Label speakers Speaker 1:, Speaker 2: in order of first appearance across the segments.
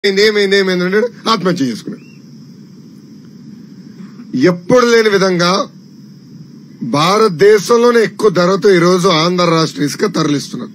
Speaker 1: ఏమైంది ఏమైంది ఏమైంది అంటే ఆత్మహత్య చేసుకున్నాడు ఎప్పుడు లేని విధంగా భారతదేశంలోనే ఎక్కువ ధరతో ఈరోజు ఆంధ్ర రాష్ట్ర ఇసుక తరలిస్తున్నారు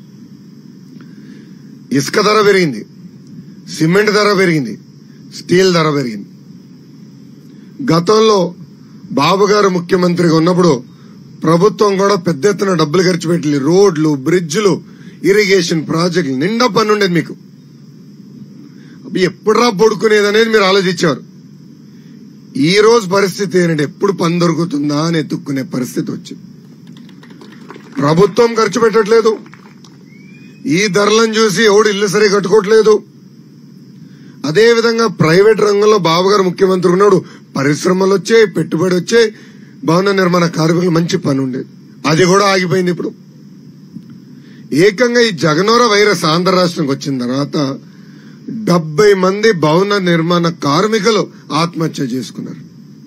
Speaker 1: ఇసుక ధర పెరిగింది సిమెంట్ ధర పెరిగింది స్టీల్ ధర పెరిగింది గతంలో బాబు గారు ముఖ్యమంత్రిగా ఉన్నప్పుడు ప్రభుత్వం కూడా పెద్ద ఎత్తున డబ్బులు ఖర్చు పెట్టి రోడ్లు బ్రిడ్జ్లు ఇరిగేషన్ ప్రాజెక్టులు నిండా పని ఉండేది మీకు అవి ఎప్పుడురా పడుకునేది అనేది మీరు ఆలోచించారు ఈ రోజు పరిస్థితి ఏంటంటే ఎప్పుడు పని దొరుకుతుందా అని ఎత్తుక్కునే పరిస్థితి వచ్చింది ప్రభుత్వం ఖర్చు పెట్టట్లేదు ఈ ధరలను చూసి ఎవడు ఇల్లు సరిగా కట్టుకోవట్లేదు అదే విధంగా ప్రైవేట్ రంగంలో బాబు గారు ముఖ్యమంత్రి ఉన్నాడు పరిశ్రమలు వచ్చాయి పెట్టుబడి వచ్చాయి భవన నిర్మాణ కార్మికులు మంచి పని ఉండేది అది కూడా ఆగిపోయింది ఇప్పుడు ఏకంగా ఈ జగనోర వైరస్ ఆంధ్ర రాష్ట్రానికి వచ్చిన తర్వాత డెబ్బై మంది భవన నిర్మాణ కార్మికులు ఆత్మహత్య చేసుకున్నారు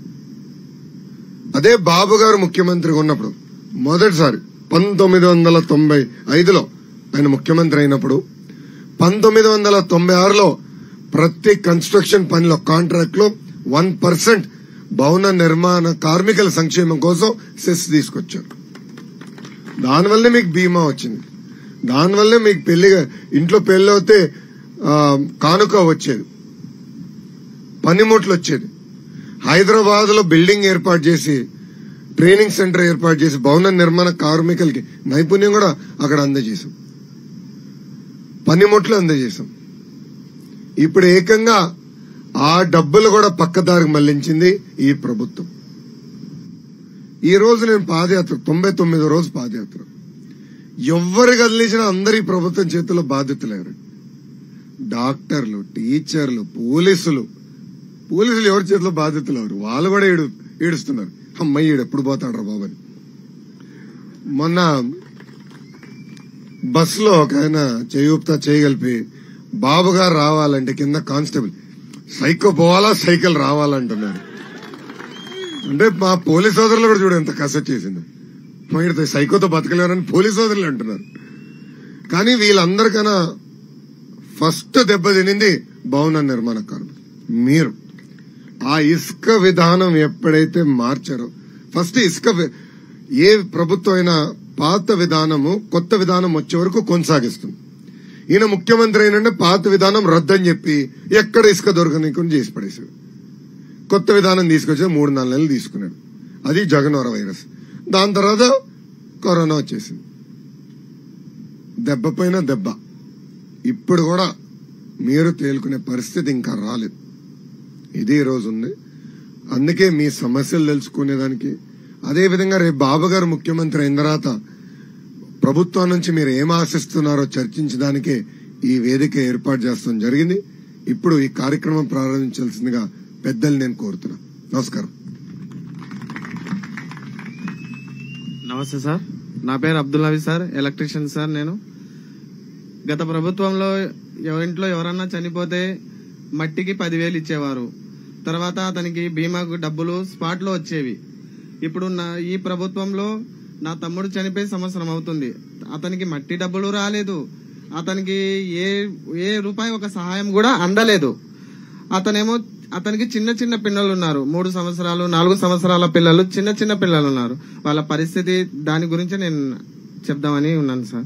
Speaker 1: అదే బాబు గారు ముఖ్యమంత్రిగా ఉన్నప్పుడు మొదటిసారి పంతొమ్మిది వందల తొంభై ఐదులో ఆయన ముఖ్యమంత్రి అయినప్పుడు పంతొమ్మిది వందల తొంభై ఆరులో ప్రతి కన్స్ట్రక్షన్ పనిలో కాంట్రాక్ట్ లో వన్ పర్సెంట్ భవన నిర్మాణ కార్మికుల సంక్షేమం కోసం సెస్ తీసుకొచ్చారు దానివల్లే మీకు బీమా వచ్చింది దానివల్లే మీకు పెళ్లి ఇంట్లో పెళ్లి అవుతే ఆ, కానుక వచ్చేది పనిముట్లు వచ్చేది హైదరాబాద్ లో బిల్డింగ్ ఏర్పాటు చేసి ట్రైనింగ్ సెంటర్ ఏర్పాటు చేసి భవన నిర్మాణ కార్మికులకి నైపుణ్యం కూడా అక్కడ అందజేశాం పనిముట్లు అందజేశాం ఇప్పుడు ఏకంగా ఆ డబ్బులు కూడా పక్కదారికి మళ్లించింది ఈ ప్రభుత్వం ఈ రోజు నేను పాదయాత్ర తొంభై తొమ్మిదో రోజు పాదయాత్ర ఎవ్వరు కదిలించినా అందరి ప్రభుత్వం చేతిలో బాధ్యతలేరు డాక్టర్లు టీచర్లు పోలీసులు పోలీసులు ఎవరి చేతిలో బాధ్యతలు ఎవరు వాళ్ళు కూడా ఏడు ఏడుస్తున్నారు అమ్మాయి ఈడు ఎప్పుడు పోతాడు బాబని మొన్న బస్సులో ఒక ఆయన చేయూపుతా చేయగలిపి బాబు గారు రావాలంటే కింద కానిస్టేబుల్ సైకో పోవాలా సైకిల్ రావాలంటున్నారు అంటే మా పోలీస్ సోదరులు కూడా చూడు ఎంత కస చేసింది మా ఈడ సైకోతో బతకలేరని పోలీస్ సోదరులు అంటున్నారు కానీ వీళ్ళందరికన్నా ఫస్ట్ దెబ్బ తినింది భవన నిర్మాణ కార్మికులు మీరు ఆ ఇసుక విధానం ఎప్పుడైతే మార్చారో ఫస్ట్ ఇసుక వి- ఏ ప్రభుత్వం అయినా పాత విధానము కొత్త విధానం వచ్చే వరకు కొనసాగిస్తుంది ఈయన ముఖ్యమంత్రి అయినంటే పాత విధానం రద్దని చెప్పి ఎక్కడ ఇసుక దొరకనీకుండా చేసి పడేశాడు కొత్త విధానం తీసుకొచ్చి మూడు నాలుగు నెలలు తీసుకున్నాడు అది జగనోర వైరస్ దాని తర్వాత కరోనా వచ్చేసింది దెబ్బ పైన దెబ్బ ఇప్పుడు కూడా మీరు తేలుకునే పరిస్థితి ఇంకా రాలేదు ఇది ఈ రోజు ఉంది అందుకే మీ సమస్యలు తెలుసుకునేదానికి అదే విధంగా రేపు బాబు గారు ముఖ్యమంత్రి అయిన తర్వాత ప్రభుత్వం నుంచి మీరు ఏం ఆశిస్తున్నారో చర్చించడానికే ఈ వేదిక ఏర్పాటు చేస్తాం జరిగింది ఇప్పుడు ఈ కార్యక్రమం ప్రారంభించాల్సిందిగా పెద్దలు నేను కోరుతున్నా నమస్కారం
Speaker 2: నమస్తే సార్ నా పేరు Abdul Nabi sir electrician sir నేను గత ప్రభుత్వంలో ఎవరింట్లో ఎవరన్నా చనిపోతే మట్టికి పదివేలు ఇచ్చేవారు తర్వాత అతనికి బీమాకు డబ్బులు స్పాట్ లో వచ్చేవి ఇప్పుడు నా ఈ ప్రభుత్వంలో నా తమ్ముడు చనిపోయి సంవత్సరం అవుతుంది అతనికి మట్టి డబ్బులు రాలేదు అతనికి ఏ ఏ రూపాయి ఒక సహాయం కూడా అందలేదు అతనేమో అతనికి చిన్న చిన్న పిల్లలు ఉన్నారు మూడు సంవత్సరాలు నాలుగు సంవత్సరాల పిల్లలు చిన్న చిన్న పిల్లలు ఉన్నారు వాళ్ళ పరిస్థితి దాని గురించి నేను చెప్దామని ఉన్నాను సార్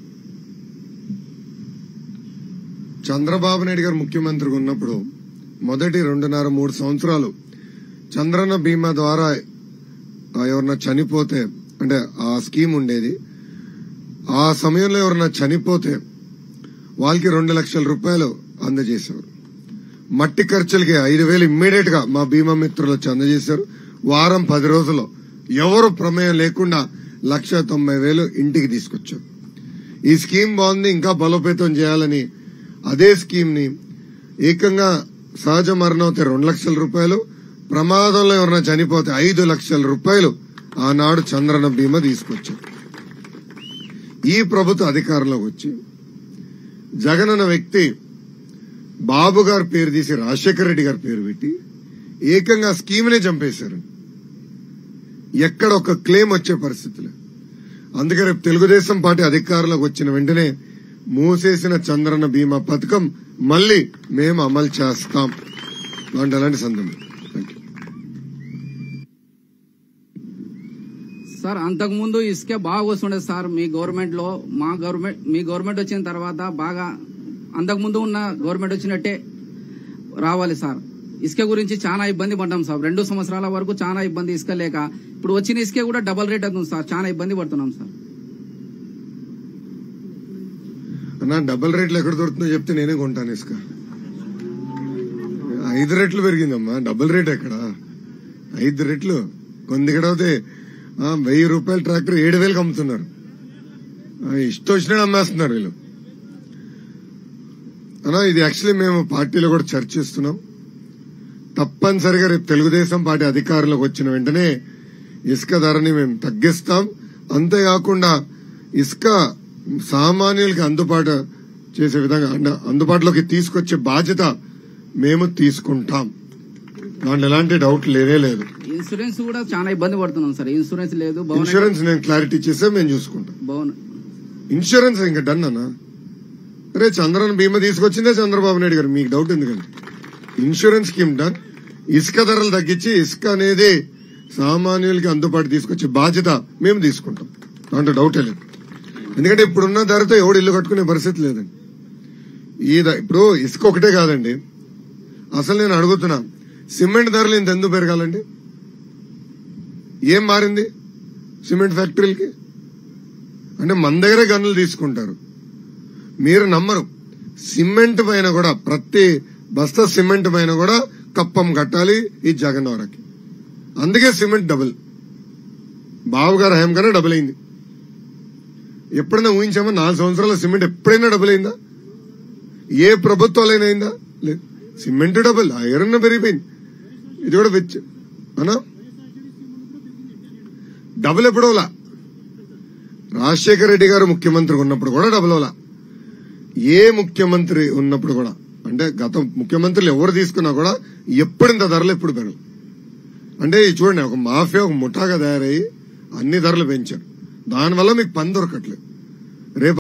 Speaker 1: చంద్రబాబు నాయుడు గారు ముఖ్యమంత్రిగా ఉన్నప్పుడు మొదటి రెండున్నర మూడు సంవత్సరాలు చంద్రన్న బీమా ద్వారా ఆ, ఎవరన్నా చనిపోతే అంటే ఆ స్కీమ్ ఉండేది ఆ సమయంలో ఎవరన్నా చనిపోతే వాళ్ళకి రెండు లక్షల రూపాయలు అందజేశారు మట్టి ఖర్చులకి ఐదు వేలు ఇమ్మీడియట్ గా మా బీమా మిత్రులు వచ్చి అందజేశారు వారం పది రోజుల్లో ఎవరు ప్రమేయం లేకుండా లక్ష తొంభై వేలు ఇంటికి తీసుకొచ్చారు ఈ స్కీమ్ బాగుంది ఇంకా బలోపేతం చేయాలని అదే స్కీమ్ ని ఏకంగా సహజ మరణం అయితే రెండు లక్షల రూపాయలు ప్రమాదంలో ఎవరైనా చనిపోతే ఐదు లక్షల రూపాయలు ఆనాడు చంద్రన బీమా తీసుకొచ్చారు ఈ ప్రభుత్వ అధికారంలోకి వచ్చి జగన్ అన్న వ్యక్తి బాబు గారి పేరు తీసి రాజశేఖర రెడ్డి గారి పేరు పెట్టి ఏకంగా స్కీమ్ నే చంపేశారు ఎక్కడ ఒక క్లెయిమ్ వచ్చే పరిస్థితులు అందుకే రేపు తెలుగుదేశం పార్టీ అధికారంలోకి వచ్చిన వెంటనే మూసేసిన చంద్రన్న బీమా పథకం మళ్ళీ మేము అమలు చేస్తాం లాంటి అలాంటి సందర్భం Thank you.
Speaker 3: సార్ అంతకుముందు ఇసుక బాగా వస్తుండే సార్ మీ గవర్నమెంట్ లో మా గవర్నమెంట్ మీ గవర్నమెంట్ వచ్చిన తర్వాత బాగా అంతకుముందు ఉన్న గవర్నమెంట్ వచ్చినట్టే రావాలి సార్ ఇసుక గురించి చాలా ఇబ్బంది పడ్డాం సార్ రెండు సంవత్సరాల వరకు చాలా ఇబ్బంది ఇసుక లేక ఇప్పుడు వచ్చిన ఇసుక కూడా డబల్ రేట్ అవుతుంది సార్ చాలా ఇబ్బంది పడుతున్నాం సార్
Speaker 1: అన్నా డబుల్ రేట్లు ఎక్కడ దొరుకుతుందో చెప్తే నేనే కొంటాను ఇసుక ఐదు రెట్లు పెరిగిందమ్మా డబుల్ రేట్ ఎక్కడ ఐదు రెట్లు కొన్ని ఇక్కడ అయితే ఆ, వెయ్యి రూపాయల ట్రాక్టర్ ఏడు వేలకు అమ్ముతున్నారు ఆ, ఇష్టం వచ్చినట్టు అమ్మేస్తున్నారు వీళ్ళు అన్నా ఇది యాక్చువల్లీ మేము పార్టీలో కూడా చర్చిస్తున్నాం తప్పనిసరిగా రేపు తెలుగుదేశం పార్టీ అధికారంలోకి వచ్చిన వెంటనే ఇసుక ధరని మేము తగ్గిస్తాం అంతేకాకుండా ఇసుక సామాన్యులకి అందుబాటు చేసే విధంగా అంద- అందుబాటులోకి తీసుకొచ్చే బాధ్యత మేము తీసుకుంటాం దాంట్లో ఎలాంటి డౌట్ లేనే లేదు
Speaker 3: ఇన్సూరెన్స్ కూడా చాలా ఇబ్బంది పడుతున్నాం సార్ ఇన్సూరెన్స్ లేదు భవన
Speaker 1: ఇన్సూరెన్స్ నేను క్లారిటీ ఇచ్చేస్తే మేము చూసుకుంటాం
Speaker 3: భవన
Speaker 1: ఇన్సూరెన్స్ ఇంకా డన్ అన్నా అరే చంద్రన్ బీమా తీసుకొచ్చిందే చంద్రబాబు నాయుడు గారు మీకు డౌట్ ఎందుకండి ఇన్సూరెన్స్ స్కీమ్ డన్ ఇసుక ధరలు తగ్గించి ఇసుక అనేది సామాన్యులకి అందుబాటు తీసుకొచ్చే బాధ్యత మేము తీసుకుంటాం దాంట్లో డౌటే లేదు ఎందుకంటే ఇప్పుడున్న ధరతో ఎవడు ఇల్లు కట్టుకునే పరిస్థితి లేదండి ఈ ద- ఇప్పుడు ఇసుక ఒకటే కాదండి అసలు నేను అడుగుతున్నా సిమెంట్ ధరలు ఇంత ఎందుకు పెరగాలండి ఏం మారింది సిమెంట్ ఫ్యాక్టరీలకి అంటే మన దగ్గరే గన్నులు తీసుకుంటారు మీరు నమ్మరు సిమెంట్ పైన కూడా ప్రతి బస్తా సిమెంట్ పైన కూడా కప్పం కట్టాలి ఈ జగన్నవరకి అందుకే సిమెంట్ డబుల్ బావగారు హయం కన్నా డబుల్ అయింది ఎప్పుడైనా ఊహించామా నాలుగు సంవత్సరాల సిమెంట్ ఎప్పుడైనా డబుల్ అయిందా ఏ ప్రభుత్వాలైనా అయిందా లేదు సిమెంట్ డబుల్ ఐరన్ పెరిగిపోయింది ఇది కూడా వెచ్చ అనా డబుల్ ఎప్పుడోలా రాజశేఖర రెడ్డి గారు ముఖ్యమంత్రి ఉన్నప్పుడు కూడా డబుల్ అవలా ఏ ముఖ్యమంత్రి ఉన్నప్పుడు కూడా అంటే గత ముఖ్యమంత్రులు ఎవరు తీసుకున్నా కూడా ఎప్పుడు ఇంత ధరలు ఎప్పుడు పెరగదు అంటే ఇది చూడండి ఒక మాఫియా ఒక ముఠాగా తయారయ్యి అన్ని ధరలు పెంచారు దానివల్ల మీకు పని దొరకట్లేదు